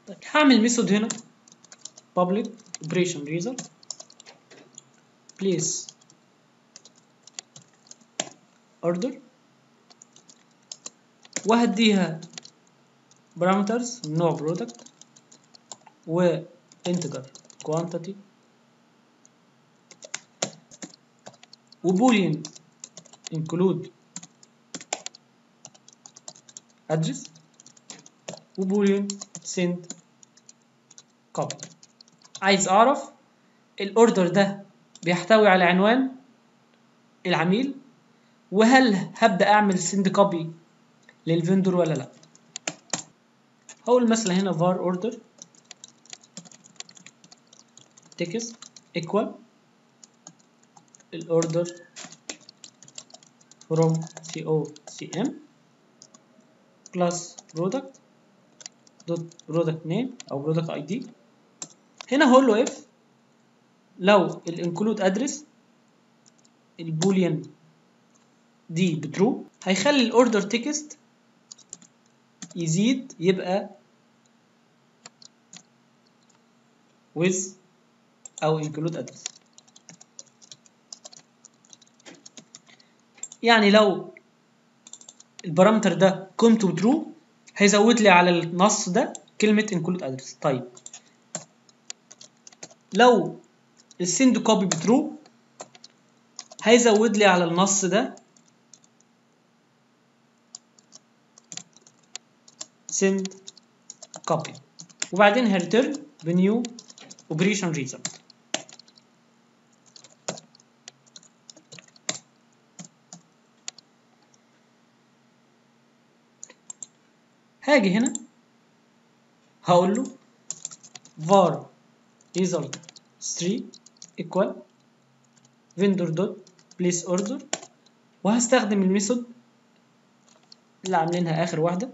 طيب هعمل ميثود هنا public operation result place order وهديها parameters من نوع product و integer quantity و boolean include address و boolean send copy عايز اعرف الاوردر ده بيحتوي على عنوان العميل وهل هبدأ اعمل send copy للفندور ولا لا هقول مثلا هنا var order text equal الاوردر from COCM plus product dot product name او product ID هنا هقول له if لو الانكلود ادرس البوليان دي بترو هيخلي الاوردر تكست يزيد يبقى with او include address يعني لو البارامتر ده قيمته ترو هيزود لي على النص ده كلمة include address طيب لو السند كوبي بترو هيزود لي على النص ده send copy وبعدين هريتيرن بنيو operation result هاجي هنا هقول له var result 3 equal vendor dot place order وهستخدم الميثود اللي عاملينها اخر واحده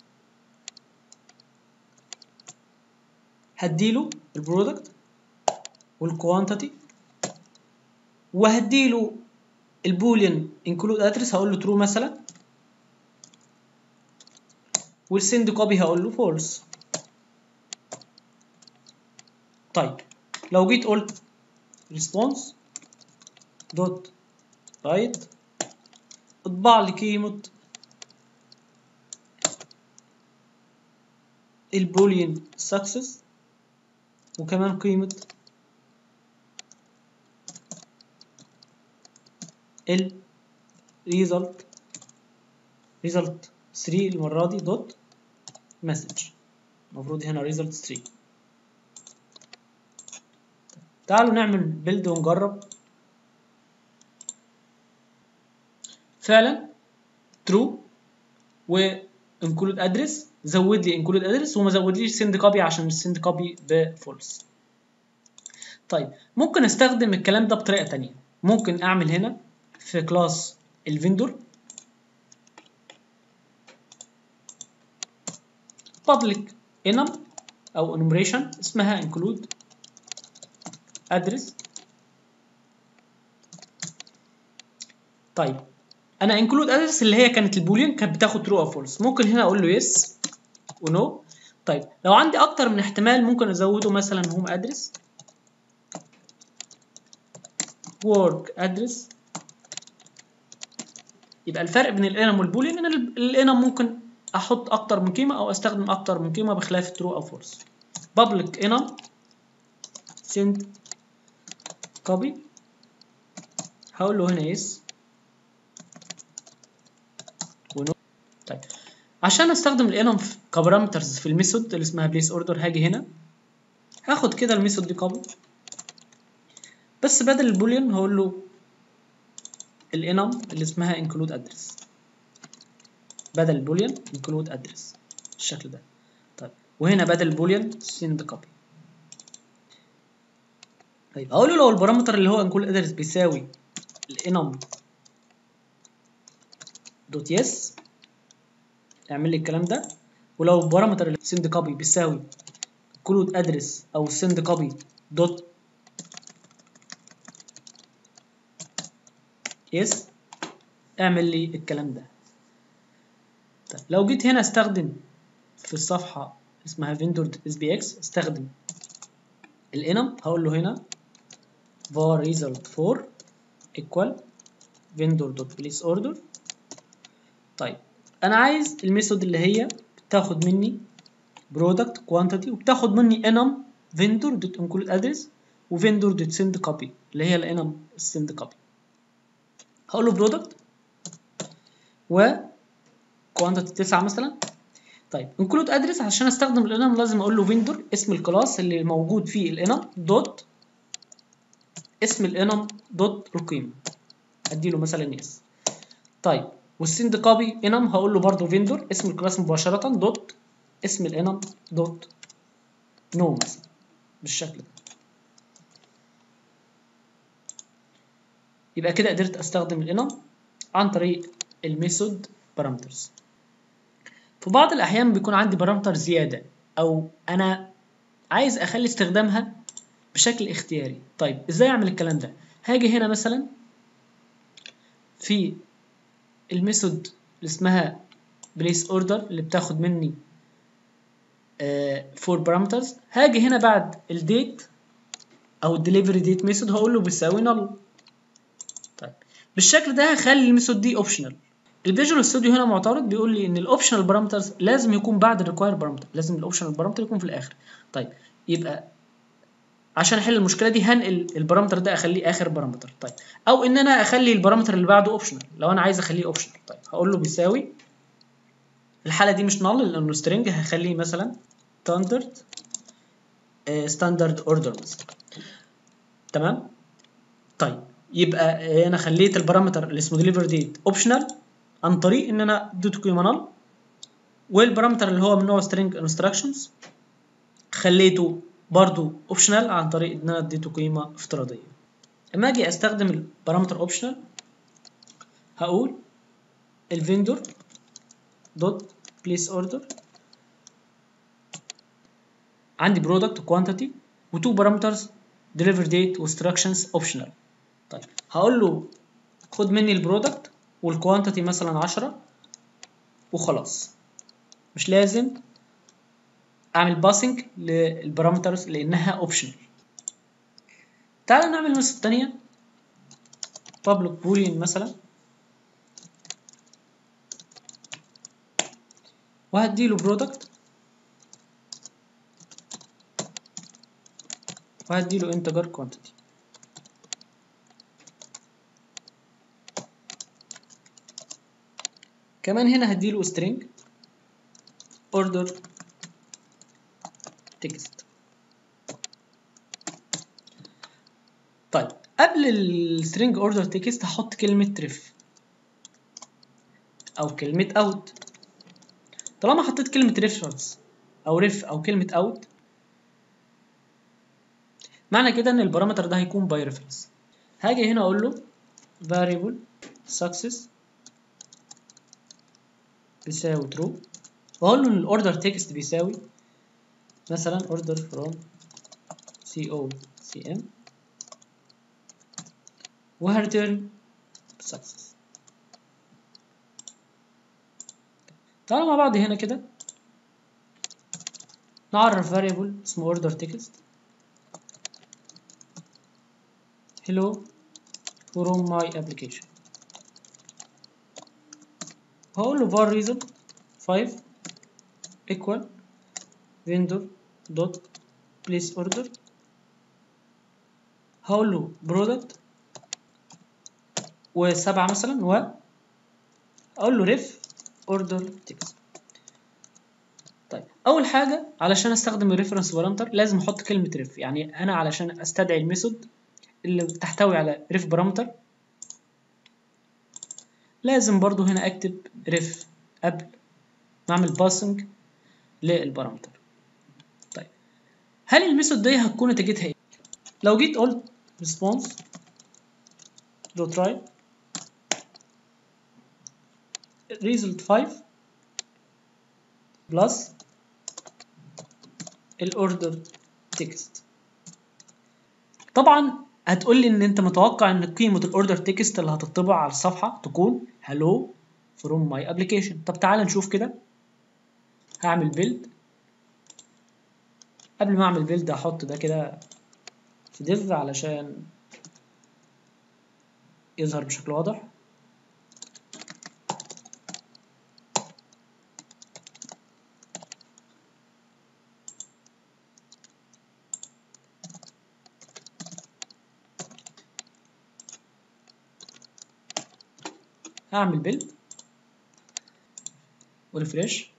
هديله البرودكت والكوانتيتي وهديله البوليان انكلود ادرس هقول له ترو مثلا والسند كوبي هقول له فولس طيب لو جيت قلت response دوت رايت اطبع لي قيمة البوليان سكسس وكمان قيمة ال result result 3 المرة دي دوت مسج المفروض هنا result 3 تعالوا نعمل بيلد ونجرب فعلا true و include address زود لي include address وما زودليش send copy عشان send copy بفولس طيب ممكن استخدم الكلام ده بطريقة تانية ممكن اعمل هنا في كلاس الفندور public enum او enumeration اسمها include address طيب انا include address اللي هي كانت البوليان كانت بتاخد true او false ممكن هنا اقول له yes ونو طيب لو عندي اكتر من احتمال ممكن ازوده مثلا home address work address يبقى الفرق بين الانم والبوليان ان الانم ممكن احط اكتر من قيمه او استخدم اكتر من قيمه بخلاف true او false public enum send copy هقول له هنا yes ونو طيب عشان استخدم الانم كبارامترز في الميثود اللي اسمها بليس اوردر هاجي هنا هاخد كده الميثود دي كوبي بس بدل البوليان هقول له الانم اللي اسمها include address بدل البوليان include address بالشكل ده طيب وهنا بدل البوليان send copy طيب اقول له لو البارامتر اللي هو include address بيساوي الانم دوت يس اعمل لي الكلام ده ولو البارامتر اللي send copy بيساوي include address او send copy دوت يس اعمل لي الكلام ده طيب لو جيت هنا استخدم في الصفحة اسمها vendor اس بي اكس استخدم الانم هقول له هنا var result 4 equal vendor dot place order طيب انا عايز الميثود اللي هي بتاخد مني product quantity وبتاخد مني enum vendor dot include address و vendor dot send copy اللي هي الانم send copy هقول له product و quantity 9 مثلا طيب include address عشان استخدم الانم لازم اقول له vendor اسم الكلاس اللي موجود فيه الانم دوت اسم الانم دوت القيمه اديله مثلا يس طيب والسند كوبي انم هقول له برضه فيندور اسم الكلاس مباشره دوت اسم الانم دوت نو مثلا بالشكل ده يبقى كده قدرت استخدم الانم عن طريق الميثود بارامترز في بعض الاحيان بيكون عندي بارامتر زياده او انا عايز اخلي استخدامها بشكل اختياري طيب ازاي اعمل الكلام ده هاجي هنا مثلا في الميثود اللي اسمها بليس اوردر اللي بتاخد مني فور بارامترز هاجي هنا بعد الديت او الدليفري ديت ميثود هقول له بيساوي نل طيب بالشكل ده هخلي الميثود دي اوبشنال الفيجوال ستوديو هنا معترض بيقول لي ان الاوبشنال بارامترز لازم يكون بعد الريكواير بارامتر لازم الاوبشنال بارامتر يكون في الاخر طيب يبقى عشان احل المشكله دي هنقل البارامتر ده اخليه اخر بارامتر طيب او ان انا اخلي البارامتر اللي بعده اوبشنال لو انا عايز اخليه اوبشنال طيب هقول له بيساوي الحاله دي مش نل لانه سترنج هخليه مثلا ستاندرد ستاندرد اوردر مثلا تمام طيب يبقى انا خليت البارامتر اللي اسمه ديليفر ديت اوبشنال عن طريق ان انا اديته قيمه نل والبارامتر اللي هو من نوع string instructions خليته برضو اوبشنال عن طريق ان انا اديته قيمه افتراضيه اما اجي استخدم البارامتر اوبشنال هقول الفيندور دوت بليس اوردر عندي برودكت كوانتيتي وتو بارامترز ديليفر ديت وانستراكشنز اوبشنال طيب هقول له خد مني البرودكت والكوانتيتي مثلا 10 وخلاص مش لازم اعمل باسنج للبارامترز لانها اوبشنال تعال نعمل مثلا الثانيه public boolean مثلا وهديله product وهديله integer quantity كمان هنا هديله string order text طيب قبل السترينج اوردر تكست هحط كلمة ريف أو كلمة اوت طالما حطيت كلمة ريفرنس أو ريف أو كلمة اوت معنى كده إن البارامتر ده هيكون باي ريفرنس هاجي هنا أقول له variable success بيساوي true وأقول له إن الأوردر تكست بيساوي مثلا order from COCM وهرترن success تعالوا مع بعض هنا كده نعرف variable اسمه order text hello from my application هقول له var result 5 equal vendor dot place order هقول له product وسبعة مثلا و اقول له ريف اوردر تكست طيب اول حاجه علشان استخدم الريفرنس بارامتر لازم احط كلمه ريف يعني انا علشان استدعي الميثود اللي بتحتوي على ريف بارامتر لازم برضو هنا اكتب ريف قبل ما اعمل باسنج للبارامتر طيب هل الميثود دي هتكون نتيجتها ايه لو جيت قلت response دوت رايت result 5 plus الاوردر تكست طبعا هتقول لي ان انت متوقع ان قيمه الاوردر تكست اللي هتطبع على الصفحه تكون hello from my application طب تعال نشوف كده هعمل build قبل ما اعمل بيلد هحط ده كده في ديف علشان يظهر بشكل واضح هعمل بيلد وريفريش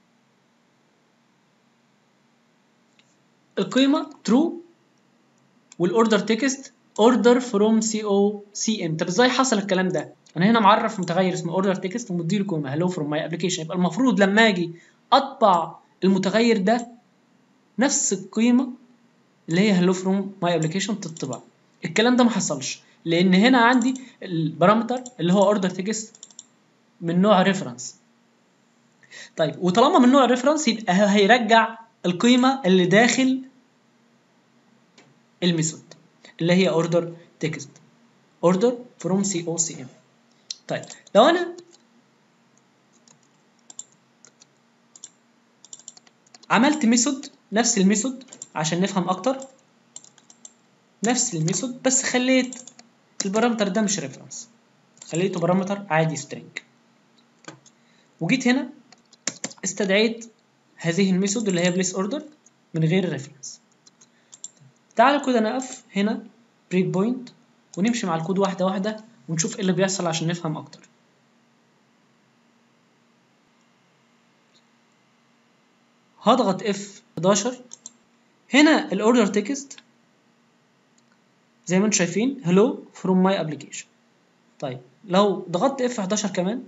القيمة true والاوردر تكست اوردر فروم سي او سي ام طب ازاي حصل الكلام ده؟ انا هنا معرف متغير اسمه اوردر تكست ومديله قيمة هلو فروم ماي ابلكيشن يبقى المفروض لما اجي اطبع المتغير ده نفس القيمة اللي هي هلو فروم ماي ابلكيشن تطبع الكلام ده ما حصلش لان هنا عندي البارامتر اللي هو اوردر تكست من نوع ريفرنس طيب وطالما من نوع ريفرنس يبقى هيرجع القيمه اللي داخل الميثود اللي هي اوردر تكست اوردر فروم سي او سي ام طيب لو انا عملت ميثود نفس الميثود عشان نفهم اكتر نفس الميثود بس خليت البارامتر ده مش ريفرنس خليته بارامتر عادي سترينج وجيت هنا استدعيت هذه الميثود اللي هي بليس اوردر من غير ريفرنس تعالوا كده نقف هنا بريك بوينت ونمشي مع الكود واحده واحده ونشوف ايه اللي بيحصل عشان نفهم اكتر هضغط F11 هنا الاوردر تكست زي ما انتم شايفين hello from my application طيب لو ضغطت F11 كمان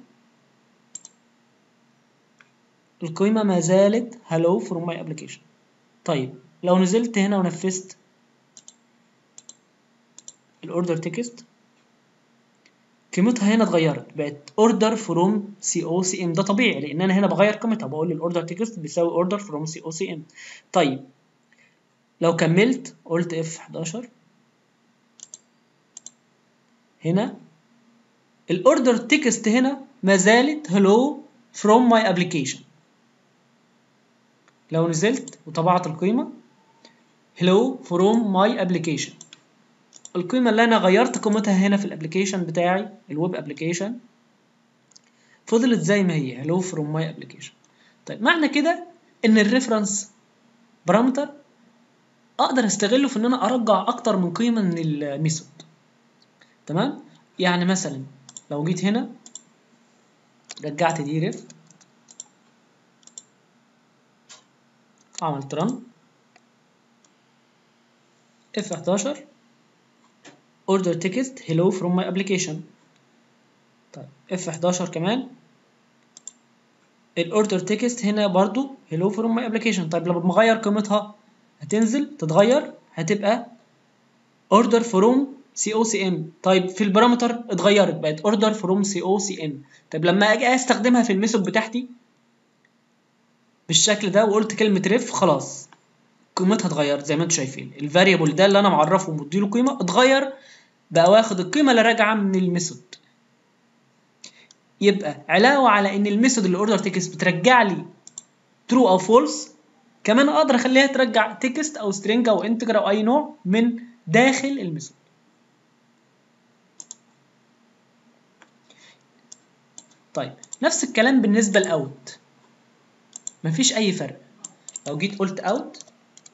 القيمة ما زالت hello from my application طيب لو نزلت هنا ونفذت الاوردر تكست قيمتها هنا اتغيرت بقت اوردر فروم سي او سي ام ده طبيعي لان انا هنا بغير قيمتها بقول الاوردر تكست بيساوي اوردر فروم سي او سي ام طيب لو كملت قلت اف 11 هنا الاوردر تكست هنا ما زالت hello from my application لو نزلت وطبعت القيمة hello from my application القيمة اللي أنا غيرت قيمتها هنا في الابلكيشن بتاعي الويب ابلكيشن فضلت زي ما هي hello from my application طيب معنى كده إن الريفرنس بارامتر أقدر أستغله في إن أنا أرجع أكتر من قيمة من الميثود تمام يعني مثلا لو جيت هنا رجعت دي ريف عملت رن F11 order text hello from my application طيب F11 كمان الاوردر تكست هنا برضو hello from my application طيب لما بغير قيمتها هتنزل تتغير هتبقى order from سي او سي ام طيب في البارامتر اتغيرت بقت اوردر فروم سي او سي ام طيب لما اجي استخدمها في الميثود بتاعتي بالشكل ده وقلت كلمه ريف خلاص قيمتها اتغيرت زي ما انتم شايفين الفاريبل ده اللي انا معرفه ومديله قيمه اتغير بقى واخد القيمه اللي راجعه من الميثود يبقى علاوه على ان الميثود اللي اوردر تكست بترجع لي ترو او فولس كمان اقدر اخليها ترجع تكست او سترينج او انتجر او اي نوع من داخل الميثود طيب نفس الكلام بالنسبة لأوت مفيش أي فرق لو جيت قلت أوت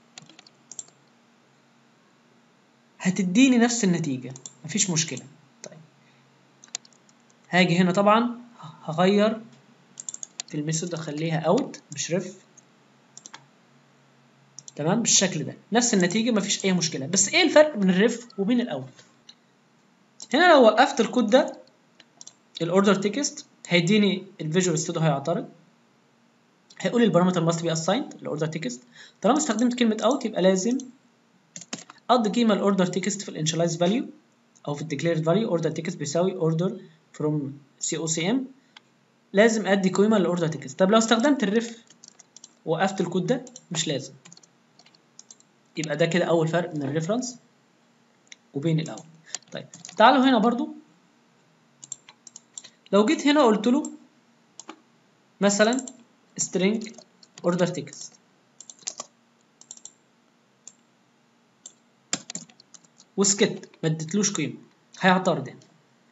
هتديني نفس النتيجة مفيش مشكلة طيب هاجي هنا طبعا هغير في الميثود اخليها اوت مش ريف تمام بالشكل ده نفس النتيجة مفيش أي مشكلة بس إيه الفرق بين الريف وبين الأوت هنا لو وقفت الكود ده الاوردر تكست هيديني الفيجوال ستوديو هيعترض هيقول لي البارامتر ماست بي اسايند الاوردر تكست طالما استخدمت كلمه اوت يبقى لازم اقضي قيمه الاوردر تكست في الانشلايز فاليو او في الديكليرد فاليو اوردر تكست بيساوي اوردر فروم سي او سي ام لازم ادي قيمه للاوردر تكست طب لو استخدمت الريف وقفت الكود ده مش لازم يبقى ده كده اول فرق من الريفرنس وبين الاول طيب تعالوا هنا برضو لو جيت هنا قلت له مثلا string order text وسكت ما اديتلوش قيمه هيعترض يعني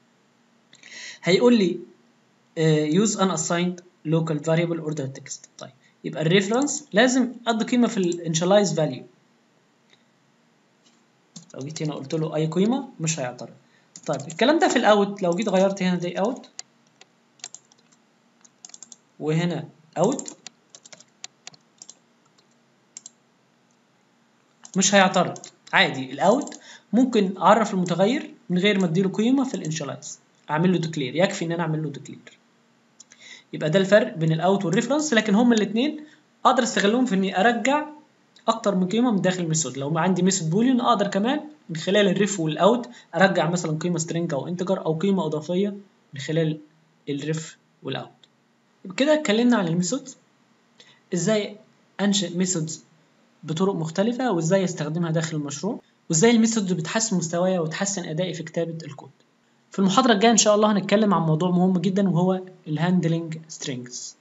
هيقول لي يوز ان اسايند لوكال فاريبل اوردر تكست طيب يبقى الريفرنس لازم ادي قيمه في الانشاليز فاليو لو جيت هنا قلت له اي قيمه مش هيعترض طيب الكلام ده في الاوت لو جيت غيرت هنا دي اوت وهنا اوت مش هيعترض عادي الاوت ممكن اعرف المتغير من غير ما اديله قيمه في الانشالايز اعمل له ديكلير يكفي ان انا اعمل له ديكلير يبقى ده الفرق بين الاوت والريفرنس لكن هما الاثنين اقدر استغلهم في اني ارجع اكتر من قيمه من داخل الميثود لو عندي ميثود بوليون اقدر كمان من خلال الريف والاوت ارجع مثلا قيمه سترينج او انتجر او قيمه اضافيه من خلال الريف والاوت كده اتكلمنا عن الميثود ازاي انشئ ميثودز بطرق مختلفه وازاي استخدمها داخل المشروع وازاي الميثودز بتحسن مستواي وتحسن ادائي في كتابه الكود في المحاضره الجايه ان شاء الله هنتكلم عن موضوع مهم جدا وهو الهاندلنج سترينجز